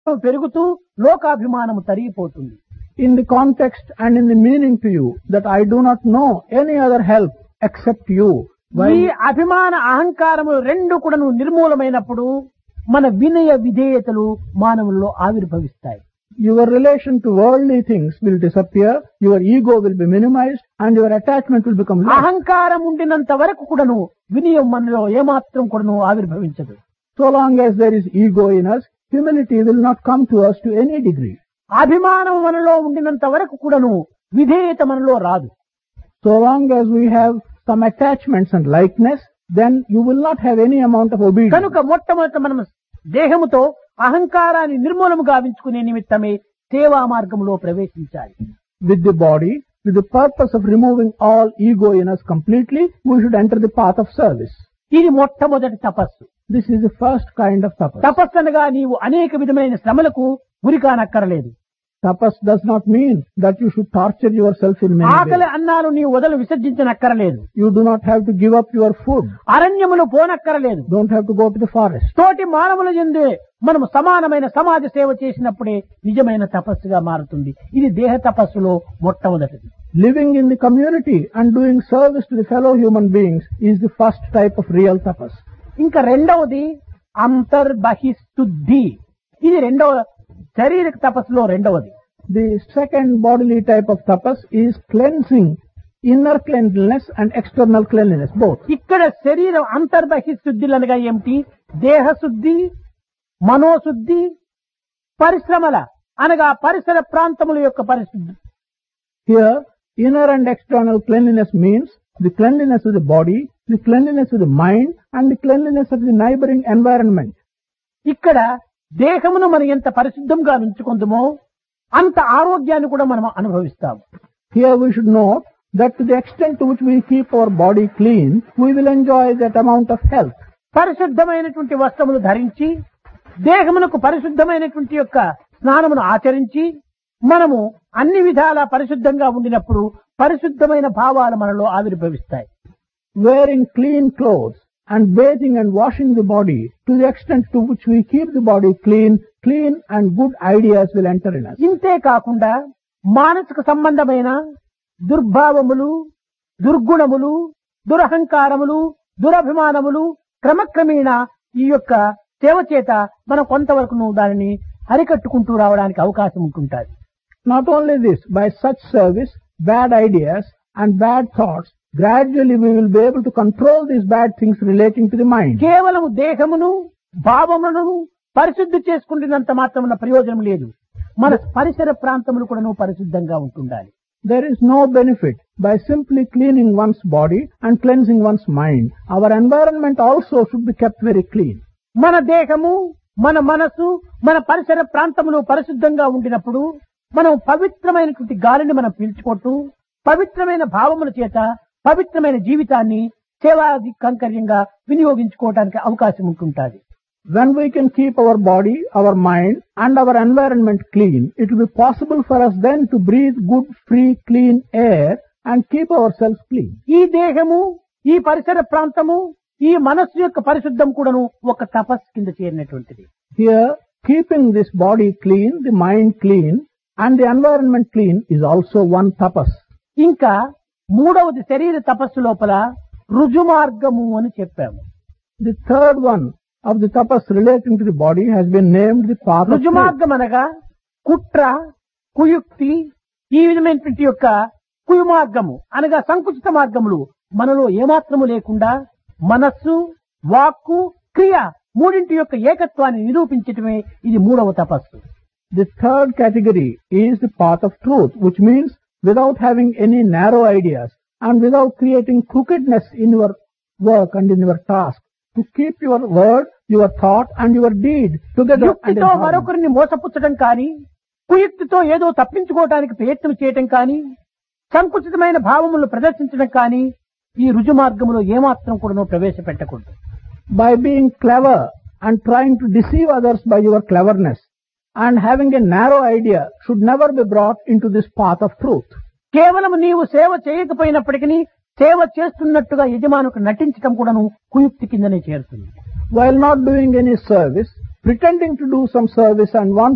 పెరుగుతూ లోకాభిమానము తరిగిపోతుంది In the context and in the meaning to you that I do not know any other help except you. ఈ While అభిమాన అహంకారము రెండు కూడాను నిర్మూలమైనప్పుడు మన వినయ విధేయతలు మానవుల్లో ఆవిర్భవిస్తాయి your relation to worldly things will disappear, your ego will be minimized, and your attachment will become less. అహంకారం ఉండినంత వరకు కూడాను వినయం మనలో ఏమాత్రం కూడాను ఆవిర్భవించదు So long as there is ego in us, humility will not come to us to any degree. అభిమానం మనలో ఉండినంత వరకు కూడాను విధేయత మనలో రాదు So long as we have some attachments and likeness, then you will not have any amount of obedience. కనుక మొట్టమొదట మనం దేహముతో అహంకారాన్ని నిర్మూలము గావించుకునే నిమిత్తమే సేవా మార్గంలో ప్రవేశించాలి With the body, with the purpose of removing all ego in us completely, we should enter the path of service. ఇది మొట్టమొదటి తపస్సు This is the first kind of tapas. తపస్సు అనగా నీవు అనేక విధమైన శ్రమలకు గురి కానక్కరలేదు Tapas does not mean that you should torture yourself in many ఆకలి ways. అన్నాలు నీవు వదలు విసర్జించనక్కరలేదు You do not have to give up your food. అరణ్యములు పోనక్కరలేదు Don't have to go to the forest. తోటి మానవుల ఎందే మనము సమానమైన సమాజ సేవ చేసినప్పుడే నిజమైన తపస్సుగా మారుతుంది ఇది దేహ తపస్సులో మొట్టమొదటిది Living in the community and doing service to the fellow human beings is the first type of real tapas. ఇంకా రెండవది అంతర్బహిశుద్ధి ఇది రెండవ శారీరక తపస్సులో రెండవది The second bodily type of tapas is cleansing, inner cleanliness and external cleanliness, both. ఇక్కడ శరీరం అంతర్బహిశుద్ధులు అనగా ఏమిటి దేహశుద్ధి మనోశుద్ధి పరిశ్రమల అనగా పరిసర ప్రాంతముల యొక్క పరిశుద్ధి Here, inner and external cleanliness means the cleanliness of the body, the cleanliness of the mind, and the cleanliness of the neighboring environment. ఇక్కడ దేహమును మనం ఎంత పరిశుద్ధంగా ఉంచుకుందామో అంత ఆరోగ్యాన్ని కూడా మనం అనుభవిస్తాము Here we should note that to the extent to which we keep our body clean, we will enjoy that amount of health. పరిశుద్ధమైనటువంటి వస్త్రములు ధరించి దేహమునకు పరిశుద్ధమైనటువంటి యొక్క స్నానమును ఆచరించి మనము అన్ని విధాలా పరిశుద్ధంగా ఉండినప్పుడు పరిశుద్ధమైన భావాలు మనలో ఆవిర్భవిస్తాయి Wearing clean clothes and bathing and washing the body, to the extent to which we keep the body clean, clean and good ideas will enter in us. ఇంతే కాకుండా మానసిక సంబంధమైన దుర్భావములు దుర్గుణములు దురహంకారములు దురభిమానములు క్రమక్రమేణ ఈ యొక్క సేవ చేత మనం కొంతవరకు దానిని అరికట్టుకుంటూ రావడానికి అవకాశం ఉంటుంటాది Not only this, by such service, bad ideas and bad thoughts, gradually we will be able to control these bad things relating to the mind. కేవలం దేహమును భావములను పరిశుద్ధి చేసుకుంటున్నంత మాత్రమున ప్రయోజనం లేదు మన పరిసర ప్రాంతములు కూడాను పరిశుద్ధంగా ఉంటుండాలి There is no benefit by simply cleaning one's body and cleansing one's mind. Our environment also should be kept very clean. మన దేహము మన మనసు మన పరిసర ప్రాంతములు పరిశుద్ధంగా ఉండినప్పుడు మనం పవిత్రమైనటువంటి గాలిని మనం పీల్చుకుంటూ పవిత్రమైన భావముల చేత పవిత్రమైన జీవితాన్ని సేవాది కంకర్యంగా వినియోగించుకోవడానికి అవకాశం ఉంటుంటుంది When we can keep our body, our mind and our environment clean, it will be possible for us then to breathe good, free, clean air and keep ourselves clean. ఈ దేహము ఈ పరిసర ప్రాంతము ఈ మనస్సు యొక్క పరిశుద్ధం కూడాను ఒక తపస్సు కింద చేరినటువంటిది Here, keeping this body clean, the mind clean and the environment clean is also one tapas. ఇంకా మూడవది శరీర తపస్సు లోపల రుజుమార్గము అని చెప్పాము The third one of the tapas relating to the body has been named the path of truth. రుజుమార్గం అనగా కుట్ర కుయుక్తి ఈ విధమైనటువంటి యొక్క కుయుమార్గము అనగా సంకుచిత మార్గములు మనలో ఏమాత్రము లేకుండా మనస్సు వాక్కు క్రియ మూడింటి యొక్క ఏకత్వాన్ని నిరూపించటమే ఇది మూడవ తపస్సు The third category is the path of truth, which means without having any narrow ideas and without creating crookedness in your work and in your task, to keep your word, your thought and your deed together and in యుక్తితో harmony. మరొకరిని మోసపుచ్చడం కానీ కుయుక్తితో ఏదో తప్పించుకోవడానికి ప్రయత్నం చేయటం కానీ సంకుచితమైన భావములను ప్రదర్శించడం కానీ ఈ రుజు మార్గములో ఏమాత్రం కూడా ప్రవేశపెట్టకూడదు By being clever and trying to deceive others by your cleverness and having a narrow idea should never be brought into this path of truth. కేవలం నీవు సేవ చేయకపోయినప్పటికీ సేవ చేస్తున్నట్టుగా యజమానుకు నటించడం కూడాను కుయుక్తి కిందనే చేరుతుంది While not doing any service, pretending to do some service and want